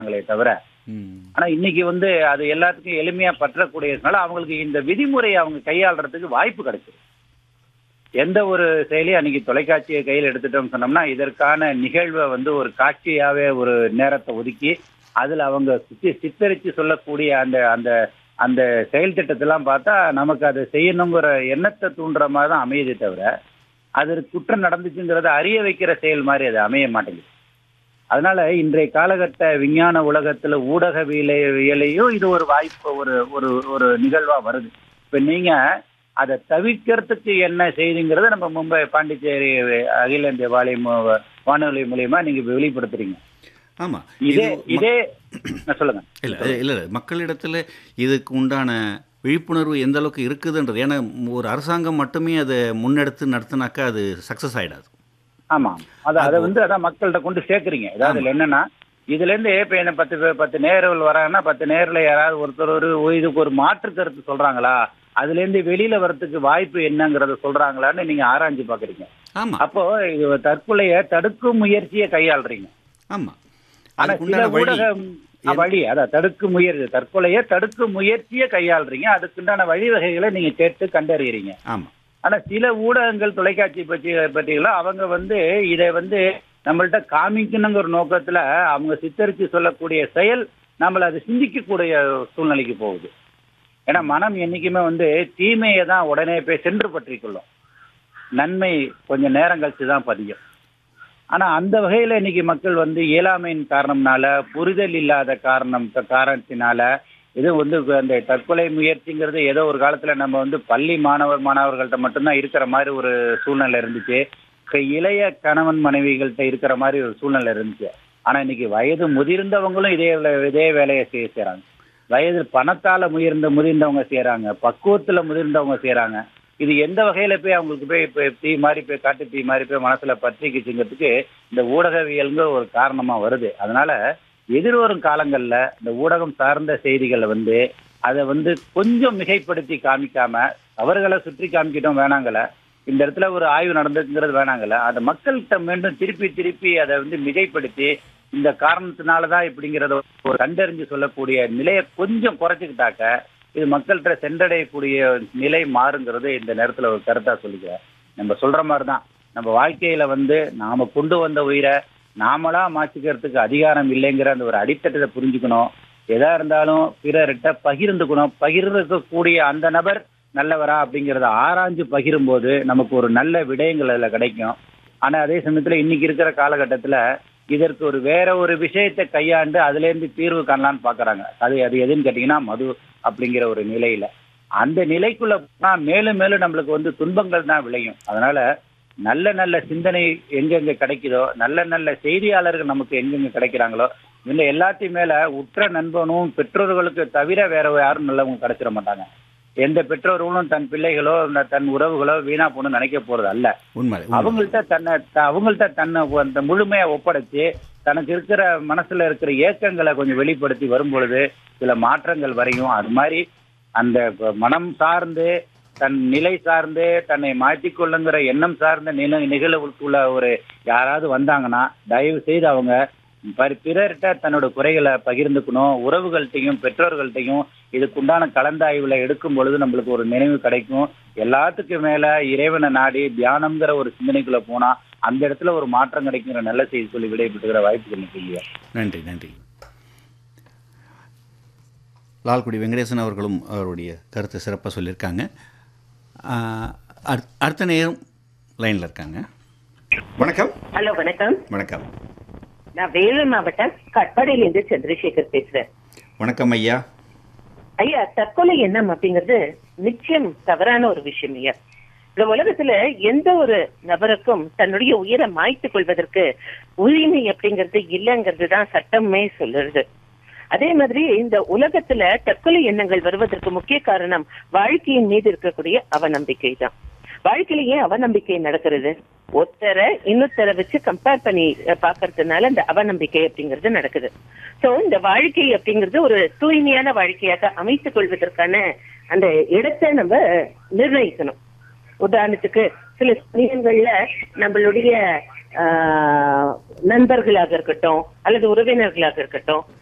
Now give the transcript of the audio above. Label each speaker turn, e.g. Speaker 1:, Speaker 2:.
Speaker 1: இருக்காங்களே தவிர
Speaker 2: ம்.
Speaker 1: ஆனா இன்னைக்கு வந்து அது எல்லாத்துக்கும் எளிமையா பற்றக்கூடியதுனால அவங்களுக்கு இந்த விதிமுறையை அவங்க கையாளுறதுக்கு வாய்ப்பு கிடைக்குது எந்த ஒரு செயலியும் அன்னைக்கு தொலைக்காட்சியை கையில் எடுத்துட்டோம்னு சொன்னோம்னா இதற்கான நிகழ்வை வந்து ஒரு காட்சியாவே ஒரு நேரத்தை ஒதுக்கி அதுல அவங்க சித்தி- சித்தரிச்சு சொல்லக்கூடிய அந்த அந்த அந்த செயல் திட்டத்தெல்லாம் பார்த்தா நமக்கு அதை செய்யணுங்கிற எண்ணத்தை தூண்டுற மாதிரி தான் அமையுதே தவிர அது குற்றம் நடந்துச்சுங்கிறத அறிய வைக்கிற செயல் மாதிரி அது அமைய மாட்டேங்குது அதனால இன்றைய காலகட்ட விஞ்ஞான உலகத்துல ஊடகவியலையும் இது ஒரு வாய்ப்பு ஒரு ஒரு ஒரு நிகழ்வா வருது இப்ப நீங்க அதை தவிர்க்கிறதுக்கு என்ன செய்திங்கிறத நம்ம மும்பை பாண்டிச்சேரி அகில இந்திய வாலி மு- வானொலி மூலியமா நீங்க வெளிப்படுத்துறீங்க
Speaker 2: ஆமா
Speaker 1: இதே
Speaker 2: இது ம-
Speaker 1: இதே நான் சொல்லுங்க
Speaker 2: இல்ல இல்ல இல்ல மக்களிடத்துல இதுக்கு உண்டான விழிப்புணர்வு எந்த அளவுக்கு இருக்குதுன்றது ஏன்னா ஒரு அரசாங்கம் மட்டுமே அதை முன்னெடுத்து நடத்தினாக்கா அது சக்சஸ் ஆயிடாது
Speaker 1: ஆமா அத அதை வந்து அதான் மக்கள்கிட்ட கொண்டு சேர்க்கறீங்க அதாவது இதுல என்னன்னா இதுல இருந்து இப்ப என்ன பத்து பேர் பத்து நேர்கள் வராங்கன்னா பத்து நேர்ல யாராவது ஒருத்தர் ஒரு ஓ, இதுக்கு ஒரு மாற்று கருத்து சொல்றாங்களா அதுல இருந்து வெளியில வர்றதுக்கு வாய்ப்பு என்னங்கறத சொல்றாங்களான்னு நீங்க ஆராய்ஞ்சு பாக்குறீங்க
Speaker 2: ஆமா
Speaker 1: அப்போ இது தற்கொலையை தடுக்கும் முயற்சியை கையாளுறீங்க
Speaker 2: ஆமா
Speaker 1: ஆனா
Speaker 2: அதுக்கு
Speaker 1: சில
Speaker 2: உண்டான வழி
Speaker 1: ஊடகம் அஹ், வழி அதான் தடுக்கும் முயற்சி தற்கொலையை தடுக்கும் முயற்சியை கையாளுறீங்க அதுக்குண்டான வழிவகைகளை நீங்க கேட்டு கண்டறியறீங்க
Speaker 2: ஆமா
Speaker 1: ஆனா சில ஊடகங்கள் தொலைக்காட்சி பற்றி பற்றிகளும் அவங்க வந்து இதை வந்து நம்மள்ட்ட காமிக்கணுங்கிற நோக்கத்துல அவங்க சித்தரித்து சொல்லக்கூடிய செயல் நம்மள அது சிந்திக்கக்கூடிய சூழ்நிலைக்கு போகுது ஏன்னா மனம் என்னைக்குமே வந்து தீமையை தான் உடனே போய் சென்று பற்றி கொள்ளும் நன்மை கொஞ்சம் நேரம் கழிச்சு தான் பதியும் ஆனா அந்த வகையில இன்னைக்கு மக்கள் வந்து இயலாமையின் காரணம்னால புரிதல் இல்லாத காரணம் காரணத்தினால இது வந்து அந்த தற்கொலை முயற்சிங்கிறது ஏதோ ஒரு காலத்துல நம்ம வந்து பள்ளி மாணவர் மாணவர்கள்ட்ட மட்டும்தான் இருக்கிற மாதிரி ஒரு சூழ்நிலை இருந்துச்சு க- இளைய கணவன் மனைவிகள்கிட்ட இருக்கிற மாதிரி ஒரு சூழ்நிலை இருந்துச்சு ஆனா இன்னைக்கு வயது முதிர்ந்தவங்களும் இதே வே- இதே வேலையை செய்ய செய்றாங்க வயது பணத்தால முயர்ந்த முதிர்ந்தவங்க செய்யறாங்க பக்குவத்துல முதிர்ந்தவங்க செய்யறாங்க இது எந்த வகையில போய் அவங்களுக்கு போய் இப்ப தீ மாதிரி போய் காட்டு தீ மாதிரி போய் மனசுல பற்றிக்குச்சுங்கிறதுக்கு இந்த ஊடகவியல்ங்கிற ஒரு காரணமா வருது அதனால எதிர்வரும் காலங்கள்ல இந்த ஊடகம் சார்ந்த செய்திகளை வந்து அதை வந்து கொஞ்சம் மிகைப்படுத்தி காமிக்காம தவறுகளை சுற்றி காமிக்கிட்டோம் வேணாங்கல இந்த இடத்துல ஒரு ஆய்வு நடந்துங்கிறது வேணாங்கல்ல அதை மக்கள்கிட்ட மீண்டும் திருப்பி திருப்பி அதை வந்து மிகைப்படுத்தி இந்த காரணத்தினாலதான் இப்படிங்கிறத ஒரு கண்டறிஞ்சு சொல்லக்கூடிய நிலையை கொஞ்சம் குறைச்சிக்கிட்டாக்க இது மக்கள்கிட்ட சென்றடையக்கூடிய நிலை மாறுங்கிறது இந்த நேரத்துல ஒரு கருத்தா சொல்லிக்கிறேன் நம்ம சொல்ற மாதிரி தான் நம்ம வாழ்க்கையில வந்து நாம கொண்டு வந்த உயிரை நாமளா மாற்றிக்கிறதுக்கு அதிகாரம் இல்லைங்கிற அந்த ஒரு அடித்தட்டத்தை புரிஞ்சுக்கணும் எதா இருந்தாலும் பிறர்கிட்ட பகிர்ந்துக்கணும் பகிர்ந்துக்கக்கூடிய அந்த நபர் நல்லவரா அப்படிங்கறத ஆராய்ஞ்சு பகிரும்போது நமக்கு ஒரு நல்ல விடயங்கள் அதுல கிடைக்கும் ஆனா அதே சமயத்துல இன்னைக்கு இருக்கிற காலகட்டத்துல இதற்கு ஒரு வேற ஒரு விஷயத்தை கையாண்டு அதுல இருந்து தீர்வு காணலாம்னு பாக்குறாங்க அது அது எதுன்னு கேட்டீங்கன்னா மது அப்படிங்கிற ஒரு நிலையில அந்த நிலைக்குள்ள போனா மேலும் மேலும் நம்மளுக்கு வந்து துன்பங்கள் தான் விளையும் அதனால நல்ல நல்ல சிந்தனை எங்கெங்க கிடைக்குதோ நல்ல நல்ல செய்தியாளர்கள் நமக்கு எங்கெங்க கிடைக்கிறாங்களோ இந்த எல்லாத்தையும் மேல உற்ற நண்பனும் பெற்றோர்களுக்கு தவிர வேற யாரும் நல்லவங்க கிடைச்சிட மாட்டாங்க எந்த பெற்றோர்களும் தன் பிள்ளைகளோ இந்த தன் உறவுகளோ வீணா போகணும்னு நினைக்க போறது அல்ல
Speaker 2: உண்மை உண்மை.
Speaker 1: அவங்கள்ட்ட தன்னை த- அவங்கள்ட்ட தன்னை அந்த முழுமையா ஒப்படைச்சு தனக்கு இருக்கிற மனசுல இருக்கிற ஏக்கங்களை கொஞ்சம் வெளிப்படுத்தி வரும் பொழுது சில மாற்றங்கள் வரையும் அது மாதிரி அந்த ப- மனம் சார்ந்து தன் நிலை சார்ந்து தன்னை மாற்றிக்கொள்ளுங்கிற எண்ணம் சார்ந்த நில நிகழ்வுக்குள்ள ஒரு யாராவது வந்தாங்கன்னா தயவு செய்து அவங்க பரி- பிறர்கிட்ட தன்னோட குறைகளை பகிர்ந்துக்கணும் உறவுகள்கிட்டையும் பெற்றோர்கள்ட்டையும் இதுக்குண்டான கலந்தாய்வுல எடுக்கும் பொழுது நம்மளுக்கு ஒரு நினைவு கிடைக்கும் எல்லாத்துக்கும் மேல இறைவனை நாடி தியானம்ங்கிற ஒரு சிந்தனைக்குள்ள போனா அந்த இடத்துல ஒரு மாற்றம் கிடைக்குங்கிற நல்ல செய்தி சொல்லி விடைபெற்றுகிற வாய்ப்புகள் எனக்கு இல்லையா
Speaker 2: நன்றி நன்றி லால்குடி வெங்கடேசன் அவர்களும் அவருடைய கருத்தை சிறப்பாக சொல்லியிருக்காங்க ஆஹ், அடுத்- அடுத்த நேரம் லைனில் இருக்காங்க வணக்கம்
Speaker 3: ஹலோ வணக்கம்
Speaker 2: வணக்கம்
Speaker 3: நான் வேலூர் மாவட்டம் கட்பாடியிலிருந்து சந்திரசேகர் பேசுறேன்
Speaker 2: வணக்கம் ஐயா
Speaker 3: ஐயா தற்கொலை எண்ணம் அப்படிங்கிறது நிச்சயம் தவறான ஒரு விஷயம் ஐயா இந்த உலகத்துல எந்த ஒரு நபருக்கும் தன்னுடைய உயிரை மாய்த்துக் கொள்வதற்கு உரிமை அப்படிங்கிறது இல்லைங்கிறது தான் சட்டமே சொல்லுறது அதே மாதிரி இந்த உலகத்துல தற்கொலை எண்ணங்கள் வருவதற்கு முக்கிய காரணம் வாழ்க்கையின் மீது இருக்கக்கூடிய அவநம்பிக்கை தான் வாழ்க்கையில ஏன் அவநம்பிக்கை நடக்கிறது ஒருத்தரை இன்னொருத்தரை வச்சு கம்பேர் பண்ணி அஹ், பார்க்கறதுனால இந்த அவநம்பிக்கை அப்படிங்கிறது நடக்குது சோ இந்த வாழ்க்கை அப்படிங்கிறது ஒரு தூய்மையான வாழ்க்கையாக அமைத்துக் கொள்வதற்கான அந்த இடத்தை நம்ம நிர்ணயிக்கணும் உதாரணத்துக்கு சில சமயங்கள்ல நம்மளுடைய ஆஹ், நண்பர்களாக இருக்கட்டும் அல்லது உறவினர்களாக இருக்கட்டும்